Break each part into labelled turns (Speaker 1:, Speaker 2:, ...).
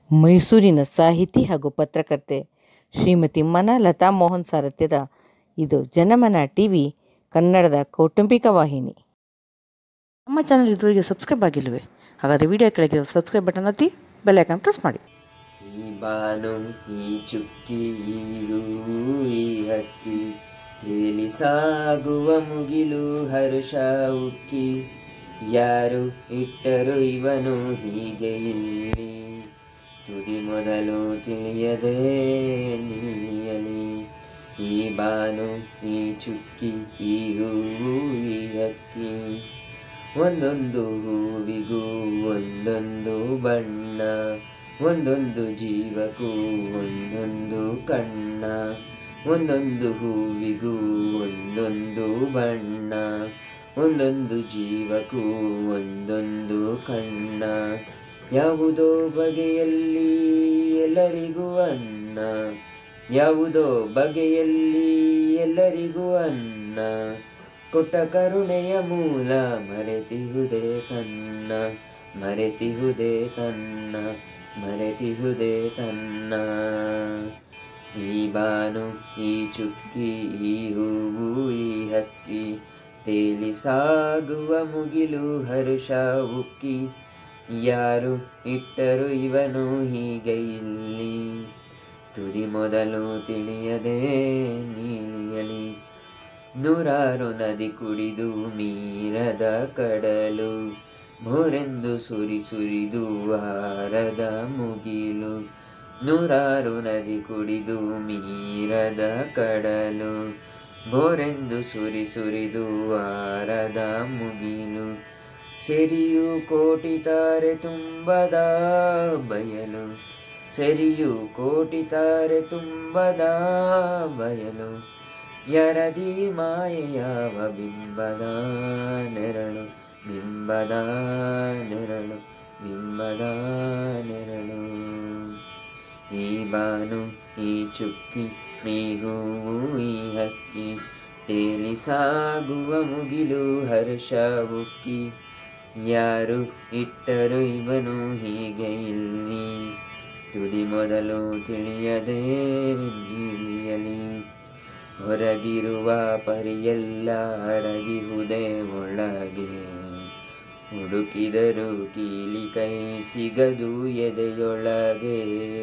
Speaker 1: ಮೈಸೂರಿನ ಸಾಹಿತಿ ಹಾಗೂ ಪತ್ರಕರ್ತೆ ಶ್ರೀಮತಿ ಮನಲತಾ ಮೋಹನ್ ಸಾರಥ್ಯದ ಇದು ಜನಮನ ಟಿ ವಿ ಕನ್ನಡದ ಕೌಟುಂಬಿಕ ವಾಹಿನಿ ನಮ್ಮ ಚಾನಲ್ ಇದುವರೆಗೆ ಸಬ್ಸ್ಕ್ರೈಬ್ ಆಗಿಲ್ವೇ ಹಾಗಾದರೆ ವಿಡಿಯೋ ಕೆಳಗಿರೋ ಸಬ್ಸ್ಕ್ರೈಬ್ ಬಟನ್ ಒತ್ತಿ ಬೆಲ್ ಐಕಾನ್ ಪ್ರೆಸ್ ಮಾಡಿ
Speaker 2: ಈ ಬಾನು ಈ ಚುಕ್ಕಿ ಈ ಹೂವು ಈ ಹಕ್ಕಿ ತೇಲಿ ಸಾಗುವ ಮುಗಿಲು ಹರುಷ ಉಕ್ಕಿ ಯಾರು ಇಟ್ಟರು ಇವನು ಹೀಗೆ ಇಲ್ಲಿ ತುದಿ ಮೊದಲು ತಿಳಿಯದೆ ನೀಲಿಯಲಿ ಈ ಬಾನು ಈ ಚುಕ್ಕಿ ಈ ಹೂವು ಈ ಹಕ್ಕಿ ಒಂದೊಂದು ಹೂವಿಗೂ ಒಂದೊಂದು ಬಣ್ಣ ಒಂದೊಂದು ಜೀವಕ್ಕೂ ಒಂದೊಂದು ಕಣ್ಣ ಒಂದೊಂದು ಹೂವಿಗೂ ಒಂದೊಂದು ಬಣ್ಣ ಒಂದೊಂದು ಜೀವಕ್ಕೂ ಒಂದೊಂದು ಕಣ್ಣ ಯಾವುದೋ ಬಗೆಯಲ್ಲಿ ಎಲ್ಲರಿಗೂ ಅನ್ನ ಯಾವುದೋ ಬಗೆಯಲ್ಲಿ ಎಲ್ಲರಿಗೂ ಅನ್ನ ಕೊಟ್ಟ ಕರುಣೆಯ ಮೂಲ ಮರೆತಿಹುದೇ ತನ್ನ ಮರೆತಿಹುದೇ ತನ್ನ ಮರೆತಿಹುದೇ ತನ್ನ ಈ ಬಾನು ಈ ಚುಕ್ಕಿ ಈ ಹೂವು ಈ ಹಕ್ಕಿ ತೇಲಿ ಸಾಗುವ ಮುಗಿಲು ಹರುಷ ಉಕ್ಕಿ ಯಾರು ಇಟ್ಟರು ಇವನು ಹೀಗೆ ಇಲ್ಲಿ ತುದಿ ಮೊದಲು ತಿಳಿಯದೆ ನೀಲಿಯಲಿ ನೂರಾರು ನದಿ ಕುಡಿದು ಮೀರದ ಕಡಲು ಮೋರೆಂದು ಸುರಿ ಸುರಿದು ಹಾರದ ಮುಗಿಲು ನೂರಾರು ನದಿ ಕುಡಿದು ಮೀರದ ಕಡಲು ಬೋರೆಂದು ಸುರಿ ಸುರಿದು ಹಾರದ ಮುಗಿಲು ಸೆರಿಯು ಕೋಟಿ ತಾರೆ ತುಂಬದ ಬಯಲು ಸೆರಿಯು ಕೋಟಿ ತಾರೆ ತುಂಬದ ಬಯಲು ಯರದಿ ಮಾಯೆಯಾವ ಬಿಂಬದ ನೆರಳು ಬಿಂಬದ ನೆರಳು ಬಿಂಬದ ನೆರಳು ಈ ಬಾನು ಈ ಚುಕ್ಕಿ ಈ ಹೂವು ಈ ಹಕ್ಕಿ ತೇಲಿ ಸಾಗುವ ಮುಗಿಲು ಹರ್ಷ ಉಕ್ಕಿ ಯಾರು ಇಟ್ಟರು ಇವನು ಹೀಗೆ ಇಲ್ಲಿ ತುದಿ ಮೊದಲು ತಿಳಿಯದೆ ನೀಲಿಯಲಿ ಹೊರಗಿರುವ ಪರಿಯೆಲ್ಲ ಅಡಗಿಹುದೇ ಒಳಗೆ ಹುಡುಕಿದರು ಕೀಲಿ ಕೈ ಸಿಗದು ಎದೆಯೊಳಗೆ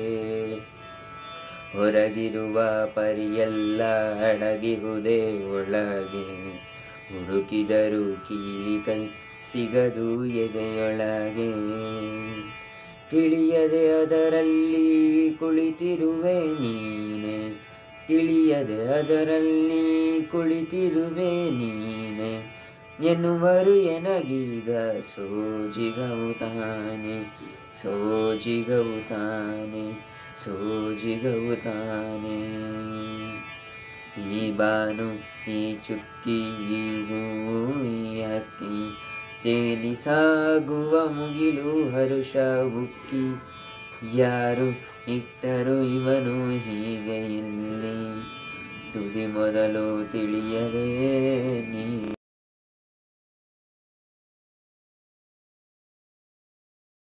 Speaker 2: ಹೊರಗಿರುವ ಪರಿಯೆಲ್ಲ ಅಡಗಿಹುದೇ ಒಳಗೆ ಹುಡುಕಿದರು ಕೀಲಿ ಕೈ ಸಿಗದು ಎದೆಯೊಳಗೆ ತಿಳಿಯದೆ ಅದರಲ್ಲಿ ಕುಳಿತಿರುವೆ ನೀನೆ ತಿಳಿಯದೆ ಅದರಲ್ಲಿ ಕುಳಿತಿರುವೆ ನೀನೆ ಎನ್ನುವರು ಎನಗೀಗ ಸೋಜಿಗವು ತಾನೆ ಸೋಜಿಗವು ತಾನೆ ಸೋಜಿಗವು ತಾನೆ ಈ ಬಾನು ಈ ಚುಕ್ಕಿ ಈ ಹೂವು ಈ ಹಕ್ಕಿ ತೇಲಿ ಸಾಗುವ ಮುಗಿಲು ಹರುಷ ಉಕ್ಕಿ ಯಾರು ಇಟ್ಟರು ಇವನು ಹೀಗೆ ಇಲ್ಲಿ ತುದಿ ಮೊದಲು ತಿಳಿಯದೆ ನೀ